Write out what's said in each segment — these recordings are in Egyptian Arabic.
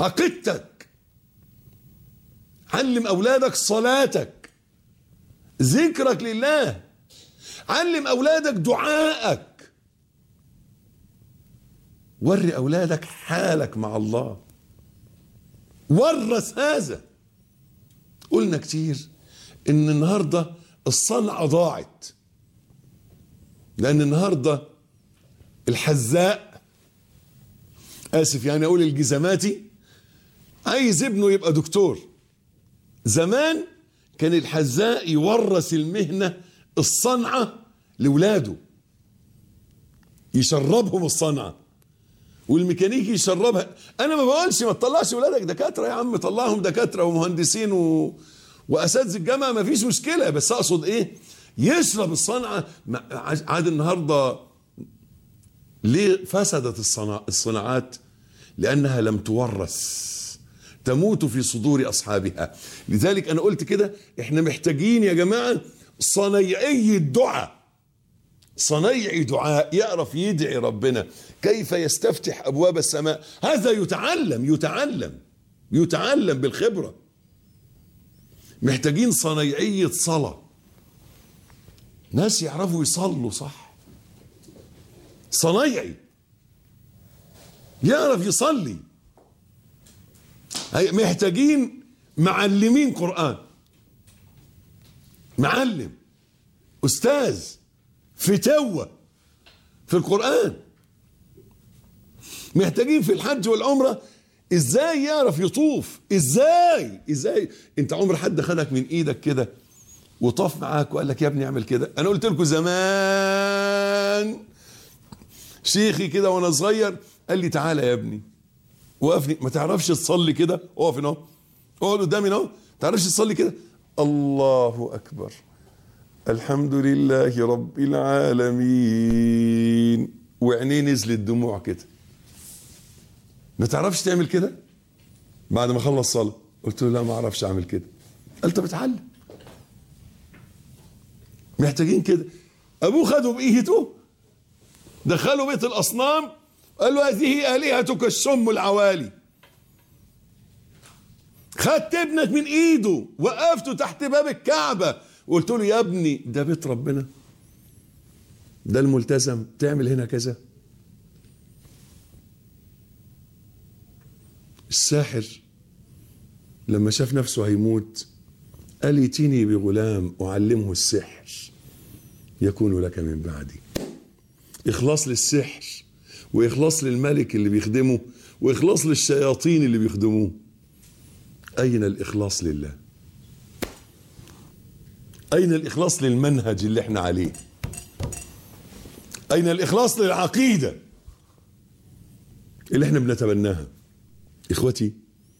عقيدتك علم أولادك صلاتك ذكرك لله علم أولادك دعائك وري أولادك حالك مع الله ورث هذا قلنا كتير ان النهارده الصنعه ضاعت لان النهارده الحذاء اسف يعني اقول الجزماتي عايز ابنه يبقى دكتور زمان كان الحذاء يورث المهنه الصنعه لاولاده يشربهم الصنعه والميكانيكي يشربها انا ما بقولش ما تطلعش ولادك دكاتره يا عم طلعهم دكاتره ومهندسين و... واساتذه الجامعه ما فيش مشكله بس اقصد ايه يشرب الصنعه ما- عاد النهارده ليه فسدت الصنع... الصناعات لانها لم تورث تموت في صدور اصحابها لذلك انا قلت كده احنا محتاجين يا جماعه صنيعي الدعاء صنيعي دعاء يعرف يدعي ربنا كيف يستفتح ابواب السماء هذا يتعلم يتعلم يتعلم بالخبره محتاجين صنيعيه صلاه ناس يعرفوا يصلوا صح صنيعي يعرف يصلي هي- محتاجين معلمين قران معلم استاذ فتوة في القرآن محتاجين في الحج والعمرة ازاي يعرف يطوف ازاي ازاي انت عمر حد خدك من ايدك كده وطاف معاك وقال لك يا ابني اعمل كده انا قلت لكم زمان شيخي كده وانا صغير قال لي تعالى يا ابني وقفني ما تعرفش تصلي كده اقف هنا اهو اقعد قدامي هنا اهو ما تعرفش تصلي كده الله اكبر الحمد لله رب العالمين وعينيه نزلت دموع كده ما تعرفش تعمل كده بعد ما خلص صلاة قلت له لا ما اعرفش اعمل كده قال طب اتعلم محتاجين كده ابوه خده بايده دخله بيت الاصنام قال له هذه الهتك السم العوالي خدت ابنك من ايده وقفته تحت باب الكعبه وقلت له يا ابني ده بيت ربنا ده الملتزم تعمل هنا كذا الساحر لما شاف نفسه هيموت قال ائتني بغلام أعلمه السحر يكون لك من بعدي إخلاص للسحر وإخلاص للملك اللي بيخدمه وإخلاص للشياطين اللي بيخدموه أين الإخلاص لله أين الإخلاص للمنهج اللي احنا عليه أين الإخلاص للعقيدة اللي احنا بنتبناها إخوتي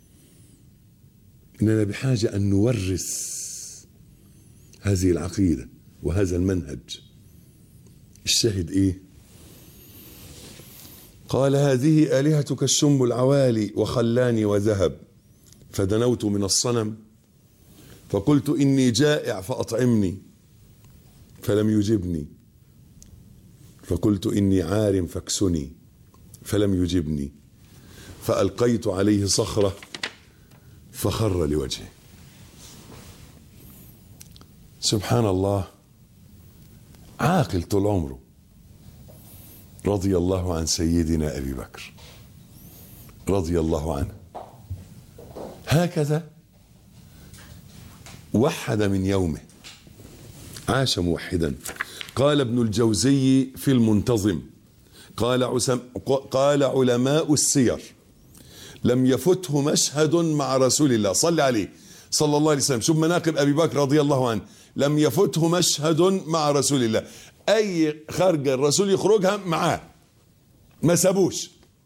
إننا بحاجة أن نورث هذه العقيدة وهذا المنهج الشاهد إيه قال هذه آلهتك الشم العوالي وخلاني وذهب فدنوت من الصنم فقلت إني جائع فأطعمني فلم يجبني فقلت إني عار فاكسني فلم يجبني فألقيت عليه صخرة فخر لوجهه سبحان الله عاقل طول عمره رضي الله عن سيدنا أبي بكر رضي الله عنه هكذا وحد من يومه عاش موحدا قال ابن الجوزي في المنتظم قال عسم قال علماء السير لم يفته مشهد مع رسول الله صلى عليه صلى الله عليه وسلم شوف مناقب ابي بكر رضي الله عنه لم يفته مشهد مع رسول الله اي خرجه الرسول يخرجها معاه ما سابوش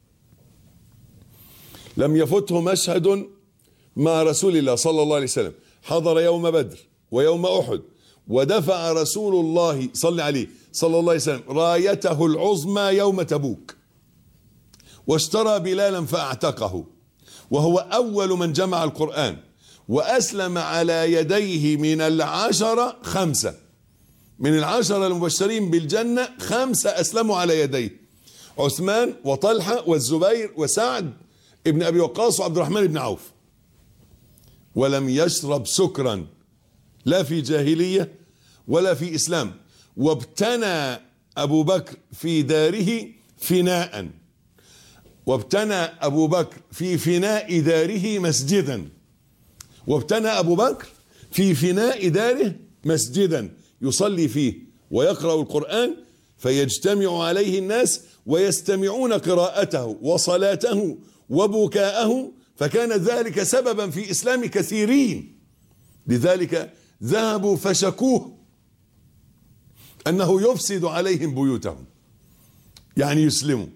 لم يفته مشهد مع رسول الله صلى الله عليه وسلم حضر يوم بدر ويوم احد ودفع رسول الله صلى عليه صلى الله عليه وسلم رايته العظمى يوم تبوك واشترى بلالا فاعتقه وهو اول من جمع القران واسلم على يديه من العشره خمسه من العشره المبشرين بالجنه خمسه اسلموا على يديه عثمان وطلحه والزبير وسعد ابن ابي وقاص وعبد الرحمن بن عوف ولم يشرب سكرا لا في جاهليه ولا في اسلام وابتنى ابو بكر في داره فناء وابتنى ابو بكر في فناء داره مسجدا وابتنى ابو بكر في فناء داره مسجدا يصلي فيه ويقرا القران فيجتمع عليه الناس ويستمعون قراءته وصلاته وبكاءه فكان ذلك سببا في اسلام كثيرين لذلك ذهبوا فشكوه انه يفسد عليهم بيوتهم يعني يسلموا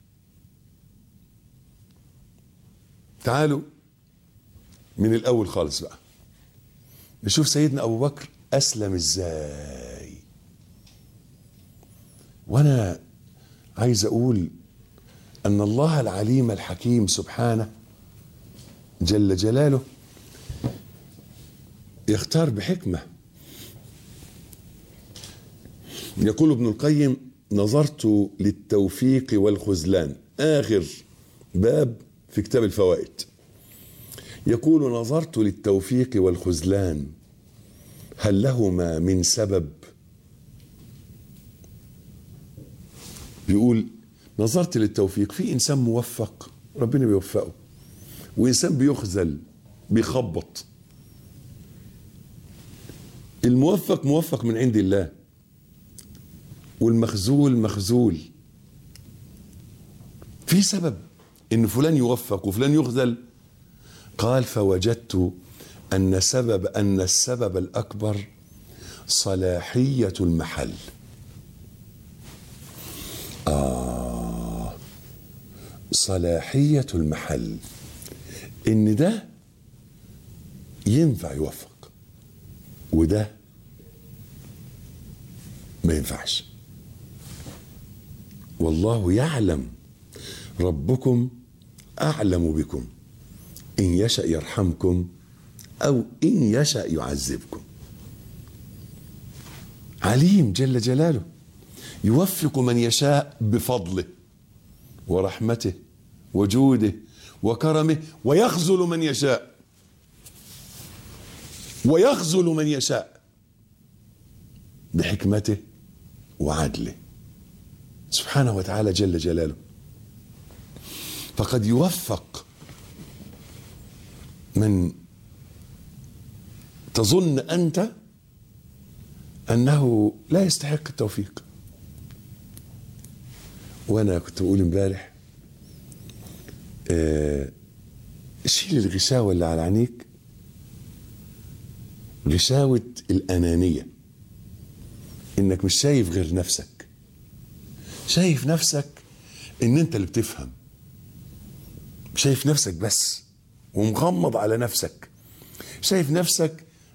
تعالوا من الاول خالص بقى نشوف سيدنا ابو بكر اسلم ازاي وانا عايز اقول ان الله العليم الحكيم سبحانه جل جلاله يختار بحكمه يقول ابن القيم نظرت للتوفيق والخذلان اخر باب في كتاب الفوائد يقول نظرت للتوفيق والخذلان هل لهما من سبب بيقول نظرت للتوفيق في انسان موفق ربنا بيوفقه وانسان بيخذل بيخبط الموفق موفق من عند الله والمخذول مخذول في سبب ان فلان يوفق وفلان يخذل قال فوجدت ان سبب ان السبب الاكبر صلاحيه المحل آه صلاحيه المحل ان ده ينفع يوفق وده ما ينفعش والله يعلم ربكم اعلم بكم ان يشا يرحمكم او ان يشا يعذبكم عليم جل جلاله يوفق من يشاء بفضله ورحمته وجوده وكرمه ويخذل من يشاء ويخذل من يشاء بحكمته وعدله سبحانه وتعالى جل جلاله فقد يوفق من تظن انت انه لا يستحق التوفيق وانا كنت بقول امبارح آه شيل الغشاوه اللي على عينيك غشاوه الانانيه انك مش شايف غير نفسك شايف نفسك ان انت اللي بتفهم شايف نفسك بس ومغمض على نفسك شايف نفسك